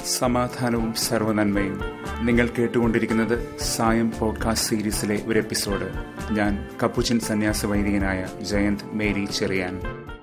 സമാധാനവും സർവനന്മയും നിങ്ങൾ കേട്ടുകൊണ്ടിരിക്കുന്നത് സായം പോഡ്കാസ്റ്റ് സീരീസിലെ ഒരു എപ്പിസോഡ് ഞാൻ കപ്പുച്ചൻ സന്യാസ വൈദികനായ ജയന്ത് മേരി ചെറിയാൻ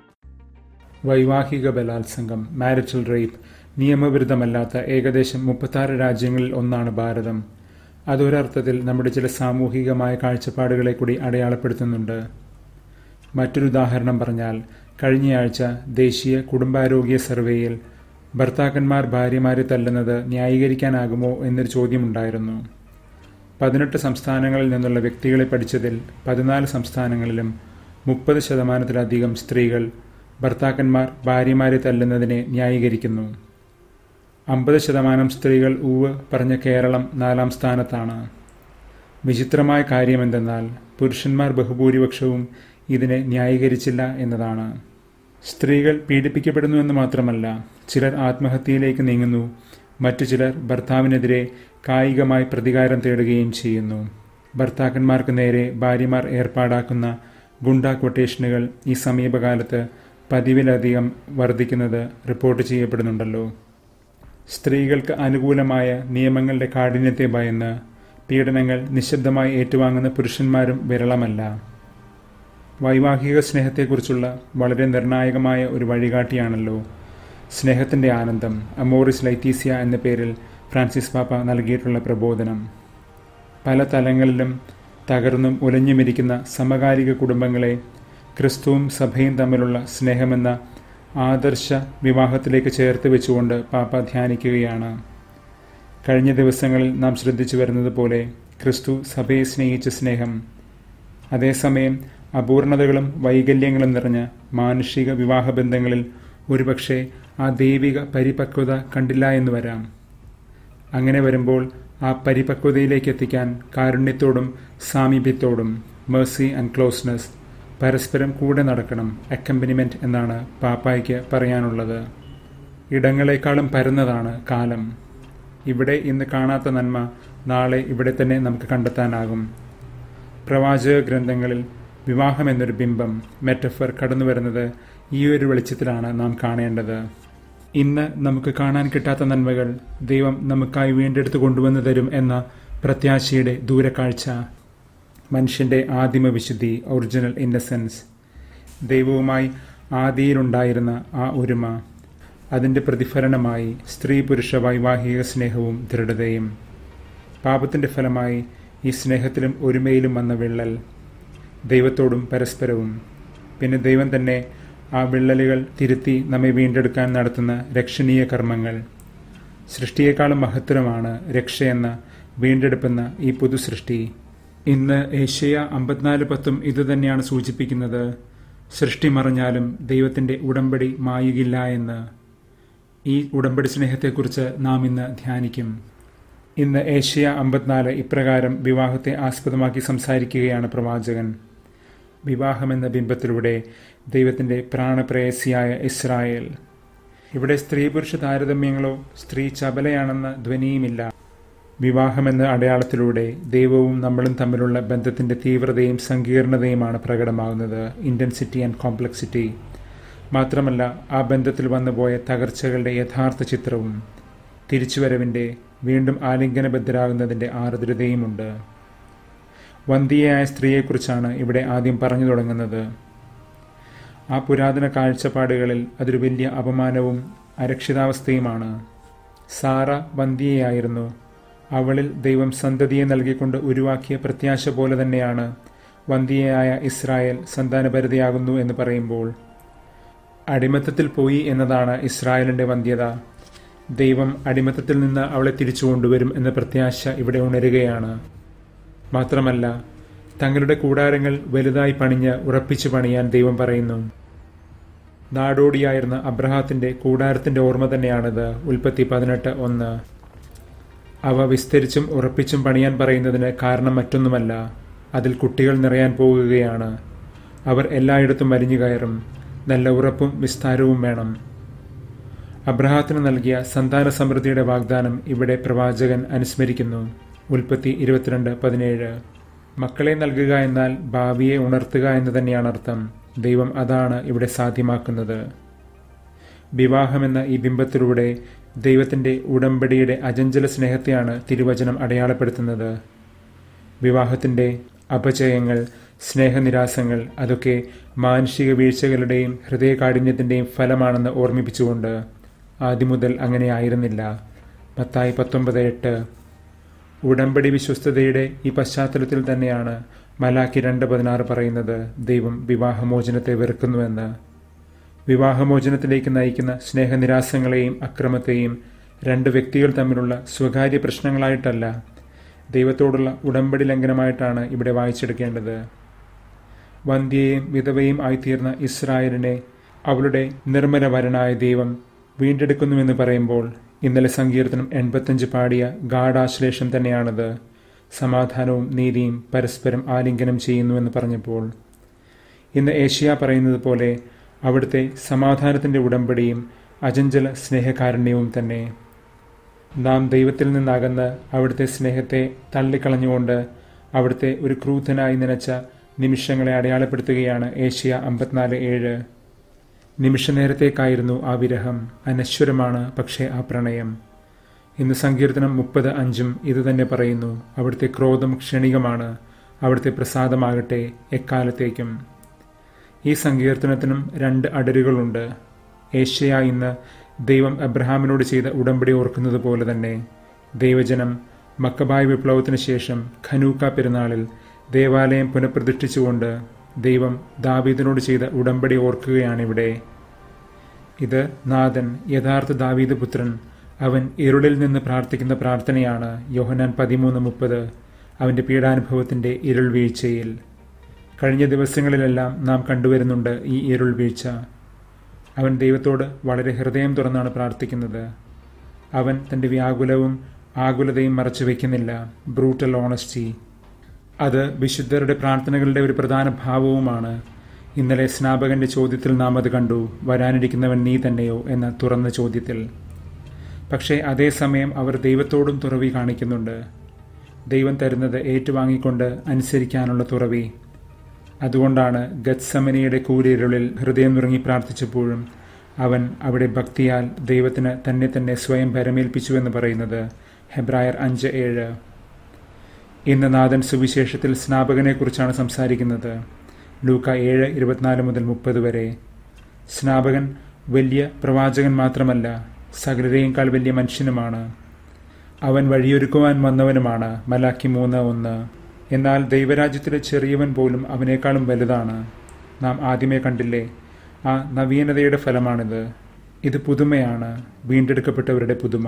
വൈവാഹിക ബലാത്സംഗം മാരിറ്റൽ റേപ്പ് നിയമവിരുദ്ധമല്ലാത്ത ഏകദേശം മുപ്പത്താറ് രാജ്യങ്ങളിൽ ഒന്നാണ് ഭാരതം അതൊരർത്ഥത്തിൽ നമ്മുടെ ചില സാമൂഹികമായ കാഴ്ചപ്പാടുകളെ കൂടി അടയാളപ്പെടുത്തുന്നുണ്ട് മറ്റൊരു ഉദാഹരണം പറഞ്ഞാൽ കഴിഞ്ഞയാഴ്ച ദേശീയ കുടുംബാരോഗ്യ സർവേയിൽ ഭർത്താക്കന്മാർ ഭാര്യമാരെ തല്ലുന്നത് ന്യായീകരിക്കാനാകുമോ എന്നൊരു ചോദ്യമുണ്ടായിരുന്നു പതിനെട്ട് സംസ്ഥാനങ്ങളിൽ നിന്നുള്ള വ്യക്തികളെ പഠിച്ചതിൽ പതിനാല് സംസ്ഥാനങ്ങളിലും മുപ്പത് ശതമാനത്തിലധികം സ്ത്രീകൾ ഭർത്താക്കന്മാർ ഭാര്യമാരെ തല്ലുന്നതിനെ ന്യായീകരിക്കുന്നു അമ്പത് ശതമാനം സ്ത്രീകൾ ഊവ് പറഞ്ഞ കേരളം നാലാം സ്ഥാനത്താണ് വിചിത്രമായ കാര്യമെന്തെന്നാൽ പുരുഷന്മാർ ബഹുഭൂരിപക്ഷവും ഇതിനെ ന്യായീകരിച്ചില്ല എന്നതാണ് സ്ത്രീകൾ പീഡിപ്പിക്കപ്പെടുന്നുവെന്ന് മാത്രമല്ല ചിലർ ആത്മഹത്യയിലേക്ക് നീങ്ങുന്നു മറ്റു ചിലർ ഭർത്താവിനെതിരെ കായികമായി പ്രതികാരം തേടുകയും ചെയ്യുന്നു ഭർത്താക്കന്മാർക്ക് നേരെ ഭാര്യമാർ ഏർപ്പാടാക്കുന്ന ഗുണ്ട കൊട്ടേഷനുകൾ ഈ സമീപകാലത്ത് പതിവിലധികം വർദ്ധിക്കുന്നത് റിപ്പോർട്ട് ചെയ്യപ്പെടുന്നുണ്ടല്ലോ സ്ത്രീകൾക്ക് അനുകൂലമായ നിയമങ്ങളുടെ കാഠിന്യത്തെ ഭയന്ന് പീഡനങ്ങൾ നിശബ്ദമായി ഏറ്റുവാങ്ങുന്ന പുരുഷന്മാരും വിരളമല്ല വൈവാഹിക സ്നേഹത്തെക്കുറിച്ചുള്ള വളരെ നിർണായകമായ ഒരു വഴികാട്ടിയാണല്ലോ സ്നേഹത്തിൻ്റെ ആനന്ദം അമോറിസ് ലൈറ്റീസിയ എന്ന പേരിൽ ഫ്രാൻസിസ് പാപ്പ നൽകിയിട്ടുള്ള പ്രബോധനം പല തലങ്ങളിലും തകർന്നും ഉലഞ്ഞുമിരിക്കുന്ന സമകാലിക കുടുംബങ്ങളെ ക്രിസ്തുവും സഭയും തമ്മിലുള്ള സ്നേഹമെന്ന ആദർശ വിവാഹത്തിലേക്ക് ചേർത്ത് വെച്ചുകൊണ്ട് പാപ്പ ധ്യാനിക്കുകയാണ് കഴിഞ്ഞ ദിവസങ്ങളിൽ നാം ശ്രദ്ധിച്ചു വരുന്നത് പോലെ ക്രിസ്തു സഭയെ സ്നേഹിച്ച സ്നേഹം അതേസമയം അപൂർണതകളും വൈകല്യങ്ങളും നിറഞ്ഞ മാനുഷിക വിവാഹബന്ധങ്ങളിൽ ഒരുപക്ഷെ ആ ദൈവിക പരിപക്വത കണ്ടില്ല എന്ന് വരാം അങ്ങനെ വരുമ്പോൾ ആ പരിപക്വതയിലേക്ക് എത്തിക്കാൻ കാരുണ്യത്തോടും സാമീപ്യത്തോടും മേഴ്സി ആൻഡ് ക്ലോസ്നെസ് പരസ്പരം കൂടെ നടക്കണം അക്കമ്പനിമെന്റ് എന്നാണ് പാപ്പായ്ക്ക് പറയാനുള്ളത് ഇടങ്ങളെക്കാളും പരന്നതാണ് കാലം ഇവിടെ ഇന്ന് കാണാത്ത നന്മ നാളെ ഇവിടെ തന്നെ നമുക്ക് കണ്ടെത്താനാകും പ്രവാചക ഗ്രന്ഥങ്ങളിൽ വിവാഹം എന്നൊരു ബിംബം മെറ്റഫർ കടന്നു വരുന്നത് ഈ ഒരു വെളിച്ചത്തിലാണ് നാം കാണേണ്ടത് ഇന്ന് നമുക്ക് കാണാൻ കിട്ടാത്ത നന്മകൾ ദൈവം നമുക്കായി വീണ്ടെടുത്ത് കൊണ്ടുവന്നു തരും എന്ന പ്രത്യാശയുടെ ദൂരക്കാഴ്ച മനുഷ്യന്റെ ആദിമ വിശുദ്ധി ഒറിജിനൽ ഇന്നസെൻസ് ദൈവവുമായി ആദിയിലുണ്ടായിരുന്ന ആ ഒരുമ അതിൻ്റെ പ്രതിഫലനമായി സ്ത്രീ പുരുഷ വൈവാഹിക സ്നേഹവും ദൃഢതയും പാപത്തിൻ്റെ ഫലമായി ഈ സ്നേഹത്തിലും ഒരുമയിലും വന്ന വിള്ളൽ ദൈവത്തോടും പരസ്പരവും പിന്നെ ദൈവം തന്നെ ആ വിള്ളലുകൾ തിരുത്തി നമ്മെ വീണ്ടെടുക്കാൻ നടത്തുന്ന രക്ഷണീയ കർമ്മങ്ങൾ സൃഷ്ടിയേക്കാളും മഹത്തരമാണ് രക്ഷയെന്ന വീണ്ടെടുപ്പെന്ന ഈ പുതു സൃഷ്ടി ഇന്ന് ഏഷ്യ അമ്പത്തിനാല് പത്തും ഇതുതന്നെയാണ് സൂചിപ്പിക്കുന്നത് സൃഷ്ടി മറഞ്ഞാലും ദൈവത്തിൻ്റെ ഉടമ്പടി മായുകില്ല എന്ന് ഈ ഉടമ്പടി സ്നേഹത്തെക്കുറിച്ച് നാം ഇന്ന് ധ്യാനിക്കും ഇന്ന് ഏഷ്യ അമ്പത്തിനാല് ഇപ്രകാരം വിവാഹത്തെ ആസ്പദമാക്കി സംസാരിക്കുകയാണ് പ്രവാചകൻ വിവാഹമെന്ന ബിംബത്തിലൂടെ ദൈവത്തിൻ്റെ പ്രാണപ്രേയസിയായ ഇസ്രായേൽ ഇവിടെ സ്ത്രീ പുരുഷ താരതമ്യങ്ങളോ സ്ത്രീ ചപലയാണെന്ന ധ്വനിയുമില്ല വിവാഹമെന്ന അടയാളത്തിലൂടെ ദൈവവും നമ്മളും തമ്മിലുള്ള ബന്ധത്തിൻ്റെ തീവ്രതയും സങ്കീർണതയുമാണ് പ്രകടമാകുന്നത് ഇൻറ്റൻസിറ്റി ആൻഡ് കോംപ്ലക്സിറ്റി മാത്രമല്ല ആ ബന്ധത്തിൽ വന്നുപോയ തകർച്ചകളുടെ യഥാർത്ഥ ചിത്രവും തിരിച്ചുവരവിൻ്റെ വീണ്ടും ആലിംഗനബദ്ധരാകുന്നതിൻ്റെ ആർദ്രതയുമുണ്ട് വന്ധ്യയായ സ്ത്രീയെക്കുറിച്ചാണ് ഇവിടെ ആദ്യം പറഞ്ഞു തുടങ്ങുന്നത് ആ പുരാതന കാഴ്ചപ്പാടുകളിൽ അതൊരു വലിയ അപമാനവും അരക്ഷിതാവസ്ഥയുമാണ് സാറ വന്ധ്യയായിരുന്നു അവളിൽ ദൈവം സന്തതിയെ നൽകിക്കൊണ്ട് ഉരുവാക്കിയ പ്രത്യാശ പോലെ തന്നെയാണ് വന്ധ്യയായ ഇസ്രായേൽ സന്താനപരിതയാകുന്നു എന്ന് പറയുമ്പോൾ അടിമത്തത്തിൽ പോയി എന്നതാണ് ഇസ്രായേലിൻ്റെ വന്ധ്യത ദൈവം അടിമത്തത്തിൽ നിന്ന് അവളെ തിരിച്ചു കൊണ്ടുവരും എന്ന പ്രത്യാശ ഇവിടെ ഉണരുകയാണ് മാത്രമല്ല തങ്ങളുടെ കൂടാരങ്ങൾ വലുതായി പണിഞ്ഞ് ഉറപ്പിച്ചു പണിയാൻ ദൈവം പറയുന്നു നാടോടിയായിരുന്ന അബ്രഹാത്തിന്റെ കൂടാരത്തിന്റെ ഓർമ്മ തന്നെയാണിത് ഉൽപ്പത്തി പതിനെട്ട് ഒന്ന് അവ വിസ്തരിച്ചും ഉറപ്പിച്ചും പണിയാൻ പറയുന്നതിന് കാരണം മറ്റൊന്നുമല്ല അതിൽ കുട്ടികൾ നിറയാൻ പോകുകയാണ് അവർ എല്ലായിടത്തും വലിഞ്ഞു കയറും നല്ല ഉറപ്പും വിസ്താരവും വേണം അബ്രഹാത്തിന് നൽകിയ സന്താന സമൃദ്ധിയുടെ വാഗ്ദാനം ഇവിടെ പ്രവാചകൻ അനുസ്മരിക്കുന്നു ഉൽപ്പത്തി ഇരുപത്തിരണ്ട് പതിനേഴ് മക്കളെ നൽകുക എന്നാൽ ഭാവിയെ ഉണർത്തുക എന്ന് തന്നെയാണ് അർത്ഥം ദൈവം അതാണ് ഇവിടെ സാധ്യമാക്കുന്നത് വിവാഹമെന്ന ഈ ബിംബത്തിലൂടെ ദൈവത്തിന്റെ ഉടമ്പടിയുടെ അജഞ്ചല സ്നേഹത്തെയാണ് തിരുവചനം അടയാളപ്പെടുത്തുന്നത് വിവാഹത്തിന്റെ അപചയങ്ങൾ സ്നേഹനിരാസങ്ങൾ അതൊക്കെ മാനുഷിക വീഴ്ചകളുടെയും ഹൃദയകാഠിന്യത്തിന്റെയും ഫലമാണെന്ന് ഓർമ്മിപ്പിച്ചുകൊണ്ട് ആദ്യം മുതൽ അങ്ങനെ ആയിരുന്നില്ല പത്തായി പത്തൊമ്പത് എട്ട് ഉടമ്പടി വിശ്വസ്തതയുടെ ഈ പശ്ചാത്തലത്തിൽ തന്നെയാണ് മലാക്കി രണ്ട് പതിനാറ് പറയുന്നത് ദൈവം വിവാഹമോചനത്തെ വെറുക്കുന്നുവെന്ന് വിവാഹമോചനത്തിലേക്ക് നയിക്കുന്ന സ്നേഹനിരാസങ്ങളെയും അക്രമത്തെയും രണ്ട് വ്യക്തികൾ തമ്മിലുള്ള സ്വകാര്യ പ്രശ്നങ്ങളായിട്ടല്ല ദൈവത്തോടുള്ള ഉടമ്പടി ലംഘനമായിട്ടാണ് ഇവിടെ വായിച്ചെടുക്കേണ്ടത് വന്ധ്യയും വിധവയും ആയിത്തീർന്ന ഇസ്രായേലിനെ അവളുടെ നിർമ്മലവരനായ ദൈവം വീണ്ടെടുക്കുന്നുവെന്ന് പറയുമ്പോൾ ഇന്നലെ സങ്കീർത്തനം എൺപത്തഞ്ച് പാടിയ ഗാഠാശ്ലേഷം തന്നെയാണത് സമാധാനവും നീതിയും പരസ്പരം ആലിംഗനം ചെയ്യുന്നുവെന്ന് പറഞ്ഞപ്പോൾ ഇന്ന് ഏഷ്യ പറയുന്നത് പോലെ അവിടുത്തെ സമാധാനത്തിന്റെ ഉടമ്പടിയും അചഞ്ചല സ്നേഹകാരുണ്യവും തന്നെ നാം ദൈവത്തിൽ നിന്നകന്ന് അവിടുത്തെ സ്നേഹത്തെ തള്ളിക്കളഞ്ഞുകൊണ്ട് അവിടുത്തെ ഒരു ക്രൂദ്ധനായി നനച്ച നിമിഷങ്ങളെ അടയാളപ്പെടുത്തുകയാണ് ഏഷ്യ അമ്പത്തിനാല് ഏഴ് നിമിഷനേരത്തേക്കായിരുന്നു ആ വിരഹം അനശ്വരമാണ് പക്ഷേ ആ പ്രണയം ഇന്ന് സങ്കീർത്തനം മുപ്പത് അഞ്ചും ഇതുതന്നെ പറയുന്നു അവിടുത്തെ ക്രോധം ക്ഷണികമാണ് അവിടുത്തെ പ്രസാദമാകട്ടെ എക്കാലത്തേക്കും ഈ സങ്കീർത്തനത്തിനും രണ്ട് അടരുകളുണ്ട് ഏഷ്യ ഇന്ന് ദൈവം അബ്രഹാമിനോട് ചെയ്ത ഉടമ്പടി ഓർക്കുന്നത് പോലെ തന്നെ ദൈവജനം മക്കബായ് വിപ്ലവത്തിന് ശേഷം ഖനൂക്ക പെരുന്നാളിൽ ദേവാലയം പുനഃപ്രതിഷ്ഠിച്ചുകൊണ്ട് ദൈവം ദാവീദിനോട് ചെയ്ത ഉടമ്പടി ഓർക്കുകയാണിവിടെ ഇത് നാഥൻ യഥാർത്ഥ ദാവീദ് പുത്രൻ അവൻ ഇരുളിൽ നിന്ന് പ്രാർത്ഥിക്കുന്ന പ്രാർത്ഥനയാണ് യോഹനാൻ പതിമൂന്ന് മുപ്പത് അവന്റെ പീഡാനുഭവത്തിന്റെ ഇരുൾ വീഴ്ചയിൽ കഴിഞ്ഞ ദിവസങ്ങളിലെല്ലാം നാം കണ്ടുവരുന്നുണ്ട് ഈ ഇരുൾ വീഴ്ച അവൻ ദൈവത്തോട് വളരെ ഹൃദയം തുറന്നാണ് പ്രാർത്ഥിക്കുന്നത് അവൻ തന്റെ വ്യാകുലവും ആകുലതയും മറച്ചു വയ്ക്കുന്നില്ല ബ്രൂട്ടൽ ഓണസ്റ്റി അത് വിശുദ്ധരുടെ പ്രാർത്ഥനകളുടെ ഒരു പ്രധാന ഭാവവുമാണ് ഇന്നലെ സ്നാപകന്റെ ചോദ്യത്തിൽ നാം അത് കണ്ടു വരാനിരിക്കുന്നവൻ നീ തന്നെയോ എന്ന തുറന്ന ചോദ്യത്തിൽ പക്ഷേ അതേസമയം അവർ ദൈവത്തോടും തുറവി കാണിക്കുന്നുണ്ട് ദൈവം തരുന്നത് ഏറ്റുവാങ്ങിക്കൊണ്ട് അനുസരിക്കാനുള്ള തുറവി അതുകൊണ്ടാണ് ഗത്സമനിയുടെ കൂരിരുളിൽ ഹൃദയം നുറങ്ങി പ്രാർത്ഥിച്ചപ്പോഴും അവൻ അവിടെ ഭക്തിയാൽ ദൈവത്തിന് തന്നെ തന്നെ സ്വയം പരമേൽപ്പിച്ചുവെന്ന് പറയുന്നത് ഹെബ്രായർ അഞ്ച് ഏഴ് ഇന്ന് നാഥൻ സുവിശേഷത്തിൽ സ്നാപകനെക്കുറിച്ചാണ് സംസാരിക്കുന്നത് ലൂക്ക ഏഴ് ഇരുപത്തിനാല് മുതൽ മുപ്പത് വരെ സ്നാപകൻ വലിയ പ്രവാചകൻ മാത്രമല്ല സകലരെയേക്കാൾ വലിയ മനുഷ്യനുമാണ് അവൻ വഴിയൊരുക്കുവാൻ വന്നവനുമാണ് മലാക്കി മൂന്ന് ഒന്ന് എന്നാൽ ദൈവരാജ്യത്തിലെ ചെറിയവൻ പോലും അവനേക്കാളും വലുതാണ് നാം ആദ്യമേ കണ്ടില്ലേ ആ നവീനതയുടെ ഫലമാണിത് ഇത് പുതുമയാണ് വീണ്ടെടുക്കപ്പെട്ടവരുടെ പുതുമ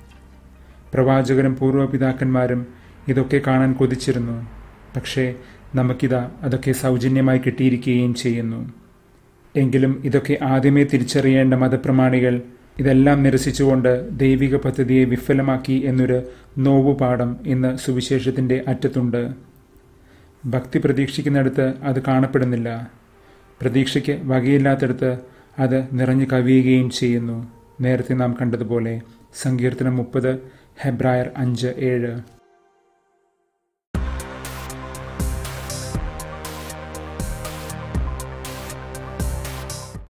പ്രവാചകരും പൂർവ്വപിതാക്കന്മാരും ഇതൊക്കെ കാണാൻ കൊതിച്ചിരുന്നു പക്ഷേ നമുക്കിതാ അതൊക്കെ സൗജന്യമായി കിട്ടിയിരിക്കുകയും ചെയ്യുന്നു എങ്കിലും ഇതൊക്കെ ആദ്യമേ തിരിച്ചറിയേണ്ട മതപ്രമാണികൾ ഇതെല്ലാം നിരസിച്ചുകൊണ്ട് ദൈവിക പദ്ധതിയെ വിഫലമാക്കി എന്നൊരു നോവുപാഠം ഇന്ന് സുവിശേഷത്തിന്റെ അറ്റത്തുണ്ട് ഭക്തി പ്രതീക്ഷിക്കുന്നിടത്ത് അത് കാണപ്പെടുന്നില്ല പ്രതീക്ഷയ്ക്ക് വകയില്ലാത്തടത്ത് അത് നിറഞ്ഞു കവിയുകയും ചെയ്യുന്നു നേരത്തെ നാം കണ്ടതുപോലെ സങ്കീർത്തനം മുപ്പത് ഹെബ്രായർ അഞ്ച് ഏഴ്